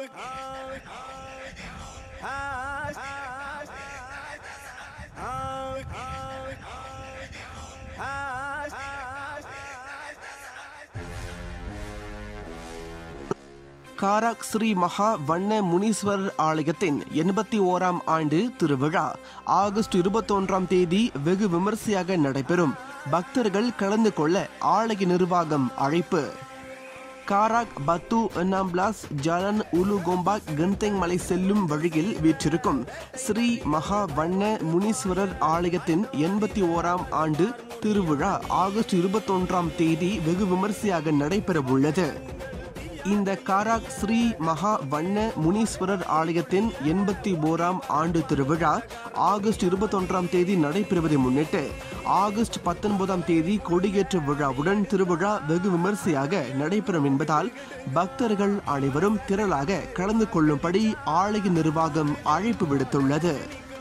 Karak Sri மகா வண்ண முனீஸ்வரர் ஆலயத்தின் எண்பத்தி ஓராம் ஆண்டு திருவிழா ஆகஸ்ட் இருபத்தொன்றாம் தேதி வெகு விமரிசையாக நடைபெறும் பக்தர்கள் கலந்து கொள்ள ஆலய நிர்வாகம் அழைப்பு காராக் பத்து என்னாம்பிளாஸ் ஜலன் உலு கோம்பாக் கந்தெங் மலை செல்லும் வழியில் வீற்றிருக்கும் ஸ்ரீ மகா வண்ண முனீஸ்வரர் ஆலயத்தின் எண்பத்தி ஓராம் ஆண்டு திருவிழா ஆகஸ்ட் இருபத்தொன்றாம் தேதி வெகு விமரிசையாக நடைபெறவுள்ளது இந்த காராக் ஸ்ரீ மகா வண்ண முனீஸ்வரர் ஆலயத்தின் எண்பத்தி ஓராம் ஆண்டு திருவிழா ஆகஸ்ட் இருபத்தொன்றாம் தேதி நடைபெறுவதை முன்னிட்டு ஆகஸ்ட் பத்தொன்பதாம் தேதி கொடியேற்ற விழாவுடன் திருவிழா வெகு விமரிசையாக நடைபெறும் என்பதால் பக்தர்கள் அனைவரும் திரளாக கலந்து கொள்ளும்படி ஆலய நிர்வாகம் அழைப்பு விடுத்துள்ளது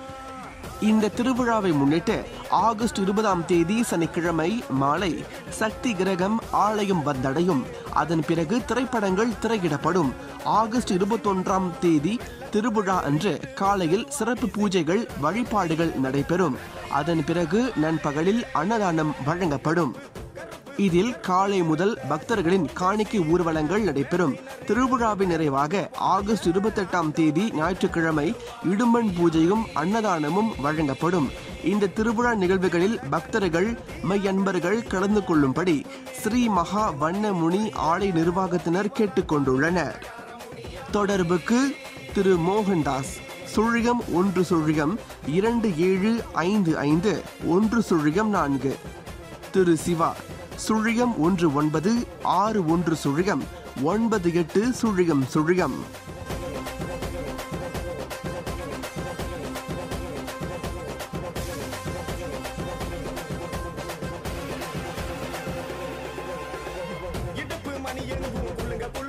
இந்த திருவிழாவை முன்னிட்டு ஆகஸ்ட் இருபதாம் தேதி சனிக்கிழமை மாலை சக்தி கிரகம் ஆலயம் வந்தடையும் அதன் பிறகு திரைப்படங்கள் திரையிடப்படும் ஆகஸ்ட் இருபத்தொன்றாம் தேதி திருவிழா அன்று காலையில் சிறப்பு பூஜைகள் வழிபாடுகள் நடைபெறும் அதன் பிறகு நண்பகலில் அன்னதானம் வழங்கப்படும் இதில் காலை முதல் பக்தர்களின் காணிக்கை ஊர்வலங்கள் நடைபெறும் திருவிழாவின் நிறைவாக ஆகஸ்ட் இருபத்தெட்டாம் தேதி ஞாயிற்றுக்கிழமை இடும்பன் பூஜையும் அன்னதானமும் வழங்கப்படும் இந்த திருவிழா நிகழ்வுகளில் பக்தர்கள் மையன்பர்கள் கலந்து கொள்ளும்படி ஸ்ரீ மகா வண்ண முனி ஆலய நிர்வாகத்தினர் கேட்டுக்கொண்டுள்ளனர் தொடர்புக்கு திரு மோகன்தாஸ் சுழியம் ஒன்று சுழியம் இரண்டு ஏழு ஐந்து ஐந்து ஒன்று சுழியம் நான்கு திரு சிவா சுழியம் ஒன்று ஒன்பது ஆறு ஒன்று சுழியம் ஒன்பது எட்டு சுழியம் சுழியம் இடுப்பு மணி எங்கும் குள்ளுங்க